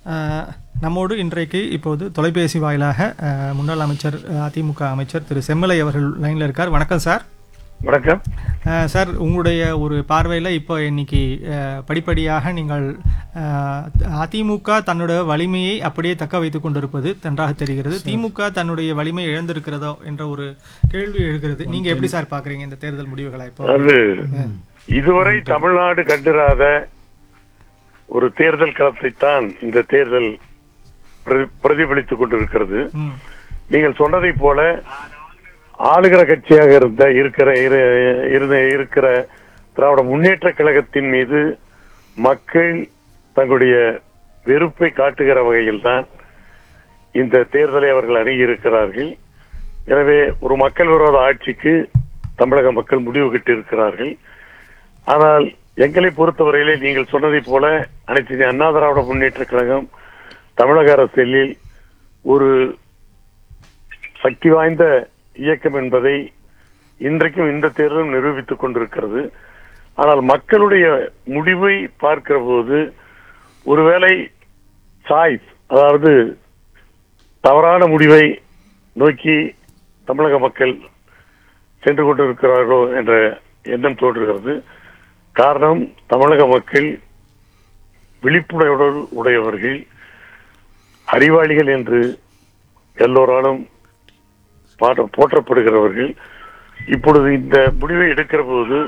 அஹ், நம்மோடு இன்றைக்கு இப்போது தொலைபேசி வாயிலாக அஹ், முன்னாள் அமைச்சர் அஹ், அதிமுக அமைச்சர் திரு செம்மலை அவர்கள் லைனில் இருக்கார் வணக்கம் சார் வணக்கம் அஹ், சார் உங்களுடைய ஒரு பார்வையில் இப்போ இன்னைக்கு அஹ், படிப்படியாக நீங்கள் அஹ், அதிமுக தன்னோட வலிமையை அப்படியே தக்க வைத்துக் கொண்டிருப்பது நன்றாக தெரிகிறது திமுக தன்னுடைய வலிமை இழந்திருக்கிறதோ என்ற ஒரு கேள்வி எழுகிறது நீங்க எப்படி சார் பாக்குறீங்க இந்த தேர்தல் முடிவுகளை இப்போ அது இதுவரை தமிழ்நாடு கண்டிராத ஒரு தேர்தல் களத்தைத்தான் இந்த தேர்தல் பிரதி- பிரதிபலித்துக் கொண்டிருக்கிறது ம், நீங்கள் சொன்னதை போல ஆளுகிற கட்சியாக இருந்த இருக்கிற இரு- இருந்த இருக்கிற திராவிட முன்னேற்ற கழகத்தின் மீது மக்கள் தங்களுடைய வெறுப்பை காட்டுகிற வகையில்தான் இந்த தேர்தலை அவர்கள் அணுகியிருக்கிறார்கள் எனவே ஒரு மக்கள் விரோத ஆட்சிக்கு தமிழக மக்கள் முடிவு கட்டியிருக்கிறார்கள் ஆனால் எங்களை பொறுத்தவரையிலே நீங்கள் சொன்னதைப் போல அனைத்து இந்திய அண்ணா திராவிட முன்னேற்ற கழகம் தமிழக அரசியலில் ஒரு சக்தி வாய்ந்த இயக்கம் என்பதை இன்றைக்கும் இந்த தேர்தலும் நிரூபித்துக் கொண்டிருக்கிறது ஆனால் மக்களுடைய முடிவை பார்க்கிற போது ஒருவேளை சாய்ஸ் அதாவது தவறான முடிவை நோக்கி தமிழக மக்கள் சென்று கொண்டிருக்கிறார்களோ என்ற எண்ணம் தோன்றுகிறது காரணம் தமிழக மக்கள் விழிப்புணர்வு உடையவர்கள் அறிவாளிகள் என்று எல்லோராலும் பாட- போற்றப்படுகிறவர்கள் இப்பொழுது இந்த முடிவை எடுக்கிற போது